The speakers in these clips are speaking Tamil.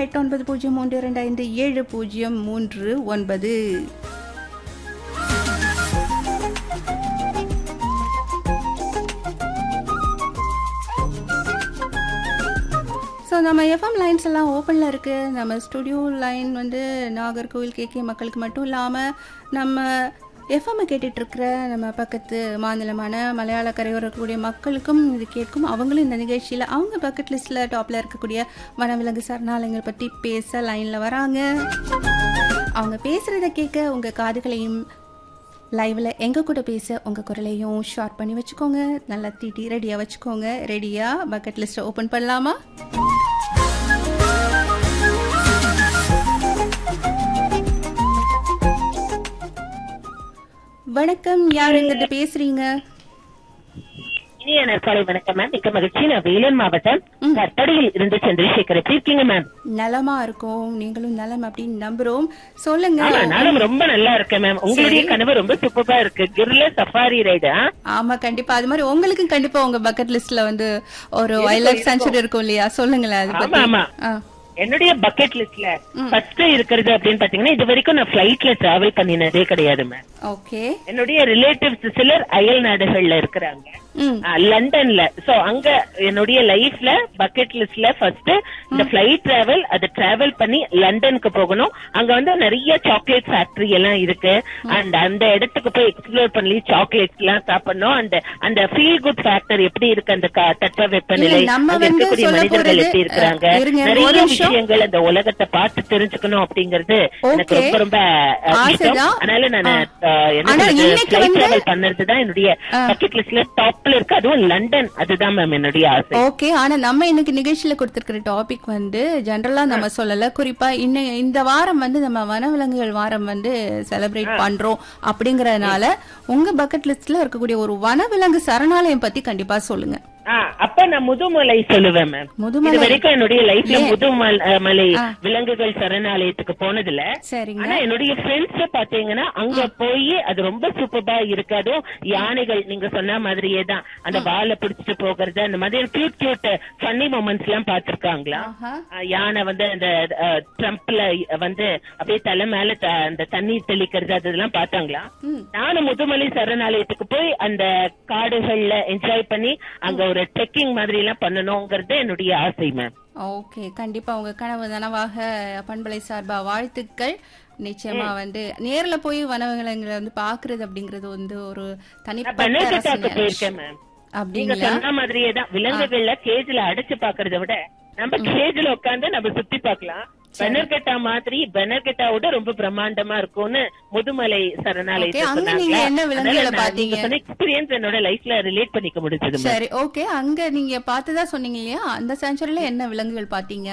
எட்டு ஒன்பது பூஜ்ஜியம் மூன்று இரண்டு ஐந்து ஏழு பூஜ்ஜியம் மூன்று ஒன்பது ஸோ நம்ம எஃப்எம் லைன்ஸ் எல்லாம் ஓப்பனில் இருக்குது நம்ம ஸ்டுடியோ லைன் வந்து நாகர்கோவில் கேகே மக்களுக்கு மட்டும் இல்லாமல் நம்ம எஃப்எம் கேட்டுட்ருக்கிற நம்ம பக்கத்து மாநிலமான மலையாள கரையோர இருக்கக்கூடிய மக்களுக்கும் இது கேட்கும் அவங்களும் இந்த நிகழ்ச்சியில் அவங்க பக்கெட் லிஸ்ட்டில் டாப்பில் இருக்கக்கூடிய வனவிலங்கு சரணாலயங்கள் பற்றி பேச லைனில் வராங்க அவங்க பேசுகிறத கேட்க உங்கள் காதுகளையும் லைவில் எங்கள் கூட பேச உங்கள் குரலையும் ஷார்ட் பண்ணி வச்சுக்கோங்க நல்லா தீட்டி ரெடியாக வச்சுக்கோங்க ரெடியாக பக்கெட் லிஸ்ட்டை ஓப்பன் பண்ணலாமா வணக்கம் யார் எங்கிட்ட பேசுறீங்க இனிய நற்காலை வணக்கம் மேம் மிக்க மகிழ்ச்சி நான் வேலூர் மாவட்டம் கட்டடியில் இருந்து சந்திரசேகர் எப்படி இருக்கீங்க மேம் நலமா இருக்கும் நீங்களும் நலம் அப்படின்னு நம்புறோம் சொல்லுங்க ஆமா நானும் ரொம்ப நல்லா இருக்கேன் மேம் உங்களுடைய கனவு ரொம்ப சூப்பரா இருக்கு கிர்ல சஃபாரி ரைடு ஆமா கண்டிப்பா அது மாதிரி உங்களுக்கும் கண்டிப்பா உங்க பக்கெட் லிஸ்ட்ல வந்து ஒரு வைல்ட் லைஃப் சென்ச்சுரி இருக்கும் இல்லையா சொல்லுங்களேன் அது ஆமா பத்தி ஆமா ஆ. என்னுடைய பக்கெட் லிஸ்ட்ல ஃபர்ஸ்ட் இருக்கிறது அப்படின்னு பாத்தீங்கன்னா இது வரைக்கும் நான் பிளைட்ல டிராவல் பண்ணினதே கிடையாது மேம் ஓகே என்னுடைய ரிலேட்டிவ்ஸ் சிலர் அயல் நாடுகள்ல இருக்கிறாங்க ம் ஆ, லண்டன்ல சோ அங்க என்னுடைய லைஃப்ல பக்கெட் லிஸ்ட்ல ஃபர்ஸ்ட் இந்த பிளைட் டிராவல் அது டிராவல் பண்ணி லண்டனுக்கு போகணும் அங்க வந்து நிறைய சாக்லேட் ஃபேக்டரி எல்லாம் இருக்கு அண்ட் அந்த இடத்துக்கு போய் எக்ஸ்ப்ளோர் பண்ணி சாக்லேட்ஸ் எல்லாம் சாப்பிடணும் அந்த அந்த ஃபீல் குட் ஃபேக்டர் எப்படி இருக்கு அந்த க- தட்ப வெப்பநிலை இல்ல, நம்ம அங்க வந்து இருக்கக்கூடிய சொல்ல மனிதர்கள் போறது, எப்படி இருக்கிறாங்க அஹ், இருங்க, ஒரு நிறைய நிமிஷம். விஷயங்கள் அந்த உலகத்தை பார்த்து தெரிஞ்சுக்கணும் அப்படிங்கிறது எனக்கு Okay. ரொம்ப ரொம்ப அஹ், இஷ்டம். ஆசைதான். அதனால நான் ஆ. என்ன ஆனா சொல்றது, இன்னைக்கு flight வந்து- travel பண்ணது தான் என்னுடைய ஆ. பக்கெட் லிஸ்ட்ல டாப்ல இருக்கு அதுவும் லண்டன் அதுதான் மேம் என்னுடைய ஆசை ஓகே ஆனா நம்ம இன்னைக்கு நிகழ்ச்சியில கொடுத்திருக்கிற டாபிக் வந்து ஜெனரலா நம்ம சொல்லல குறிப்பா இன்ன இந்த வாரம் வந்து நம்ம வனவிலங்குகள் வாரம் வந்து செலிப்ரேட் பண்றோம் அப்படிங்கறதுனால உங்க பக்கெட் லிஸ்ட்ல இருக்கக்கூடிய ஒரு வனவிலங்கு சரணாலயம் பத்தி கண்டிப்பா சொல்லுங்க ஆ, அப்ப நான் முதுமலை சொல்லுவேன் மேம் முதுமலை. இது வரைக்கும் என்னுடைய லைஃப்ல ஏன்? முதுமலை ஆ. விலங்குகள் சரணாலயத்துக்கு போனதுல சரிங்க ஆனா என்னுடைய ஃப்ரெண்ட்ஸ் பாத்தீங்கன்னா அங்க போய் அது ரொம்ப சூப்பரா இருக்காதோ யானைகள் நீங்க சொன்ன மாதிரியே தான் அந்த வாலை பிடிச்சிட்டு போகிறது அந்த மாதிரி கியூட் கியூட் ஃபன்னி மூமெண்ட்ஸ் எல்லாம் பாத்திருக்காங்களா ஆஹா. யானை வந்து அந்த ட்ரம்ப்ல வந்து அப்படியே தலை மேல த- அந்த தண்ணீர் தெளிக்கிறது அதெல்லாம் பார்த்தாங்களா ம். நானும் முதுமலை சரணாலயத்துக்கு போய் அந்த காடுகள்ல என்ஜாய் பண்ணி அங்க ஒரு ட்ரெக்கிங் மாதிரி எல்லாம் பண்ணணுங்கிறது என்னுடைய ஆசை மேம் ஓகே கண்டிப்பா உங்க கனவு நனவாக பண்பலை சார்பா வாழ்த்துக்கள் நிச்சயமா வந்து நேர்ல போய் வனவிலங்குகளை வந்து பாக்குறது அப்படிங்கறது வந்து ஒரு தனிப்பட்ட பனகட்டாக்கு ரசனை. போயிருக்கேன் மேம் நீங்க அப்படிங்களா சொன்ன மாதிரியே தான் விலங்குகள்ல கேஜ்ல அடைச்சு பாக்குறத விட நம்ம கேஜ்ல உட்கார்ந்து நம்ம சுத்தி பார்க்கலாம் பெனர்கட்டா மாதிரி பெனர்கட்டாவோட ரொம்ப பிரம்மாண்டமா இருக்கும்னு முதுமலை Okay, சரணாலயத்துல அங்க சொன்னாங்க நீங்க என்ன விலங்குகளை அதனால நான் பாத்தீங்க? நீங்க சொன்ன எக்ஸ்பீரியன்ஸ் என்னோட லைஃப்ல ரிலேட் பண்ணிக்க முடிஞ்சது மேம் சரி ஓகே அங்க நீங்க பார்த்ததா சொன்னீங்க இல்லையா அந்த செஞ்சுரியில என்ன விலங்குகள் பாத்தீங்க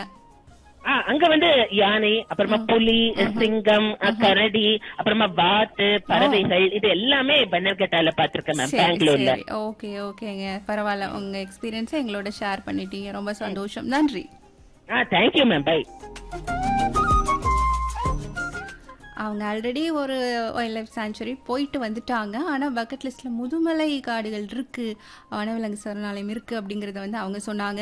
ஆ, அங்க வந்து யானை அப்புறமா புலி சிங்கம் அ, கரடி அப்புறமா வாத்து பறவைகள் இது எல்லாமே பன்னர்கட்டால பாத்திருக்கேன் மேம் சரி பெங்களூர்ல சரி ஓகே ஓகேங்க பரவாயில்ல உங்க எக்ஸ்பீரியன்ஸை எங்களோட ஷேர் பண்ணிட்டீங்க ரொம்ப சந்தோஷம் நன்றி ஆ தேங்க்யூ மேம் பை அவங்க ஆல்ரெடி ஒரு வைல்ட் லைஃப் சாங்சுரி போயிட்டு வந்துட்டாங்க ஆனால் பக்கெட் லிஸ்ட்ல முதுமலை காடுகள் இருக்கு வனவிலங்கு சரணாலயம் இருக்கு அப்படிங்கறத வந்து அவங்க சொன்னாங்க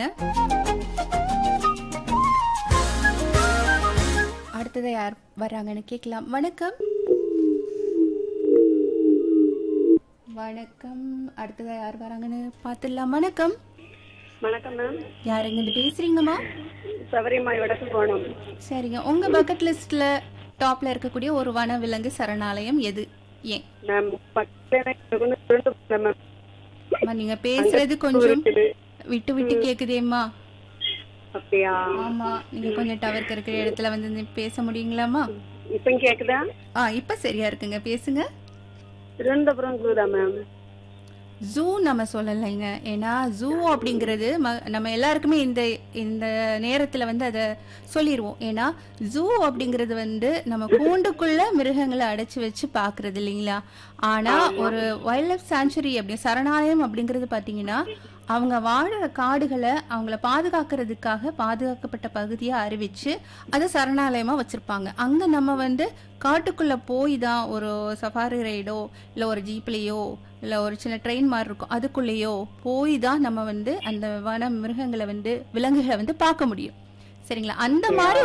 அடுத்தது யார் வராங்கன்னு கேட்கலாம் வணக்கம் வணக்கம் அடுத்ததா யார் வராங்கன்னு பார்த்துடலாம் வணக்கம் வணக்கம் மேம் யார் எங்க பேசுறீங்கம்மா சபரிமாய் வடக்கு போனோம் சரிங்க உங்க பக்கெட் லிஸ்ட்ல டாப்ல இருக்கக்கூடிய ஒரு வனவிலங்கு சரணாலயம் எது ஏன் மேம் பக்கத்துல எனக்கு வந்து ஃப்ரெண்டு போனேன் மேம் அம்மா, நீங்க பேசுறது கொஞ்சம் விட்டு விட்டு கேக்குதேம்மா அப்படியா ஆமா நீங்க கொஞ்சம் டவர் இருக்கிற இடத்துல வந்து நின்னு பேச முடியுங்களாம்மா இப்ப கேக்குதா ஆ இப்ப சரியா இருக்குங்க பேசுங்க திருவனந்தபுரம் குருதா மேம் ஜூ நம்ம சொல்லலைங்க ஏன்னா ஜூ அப்படிங்கிறது ம- நம்ம எல்லாருக்குமே இந்த இந்த நேரத்தில் வந்து அதை சொல்லிடுவோம் ஏன்னா ஜூ அப்படிங்கிறது வந்து நம்ம கூண்டுக்குள்ள மிருகங்களை அடைச்சி வச்சு பார்க்கறது இல்லைங்களா ஆனால் ஒரு வைல்ட் லைஃப் சாங்சுரி அப்படி சரணாலயம் அப்படிங்கிறது பார்த்தீங்கன்னா அவங்க வாழுற காடுகளை அவங்கள பாதுகாக்கிறதுக்காக பாதுகாக்கப்பட்ட பகுதியாக அறிவிச்சு அதை சரணாலயமாக வச்சுருப்பாங்க அங்கே நம்ம வந்து காட்டுக்குள்ளே போய் தான் ஒரு சஃபாரி ரைடோ இல்லை ஒரு ஜீப்லேயோ இல்லை ஒரு சின்ன ட்ரெயின் மாதிரி இருக்கும் அதுக்குள்ளேயோ போய் தான் நம்ம வந்து அந்த வன மிருகங்களை வந்து விலங்குகளை வந்து பார்க்க முடியும் சரிங்களா அந்த மாதிரி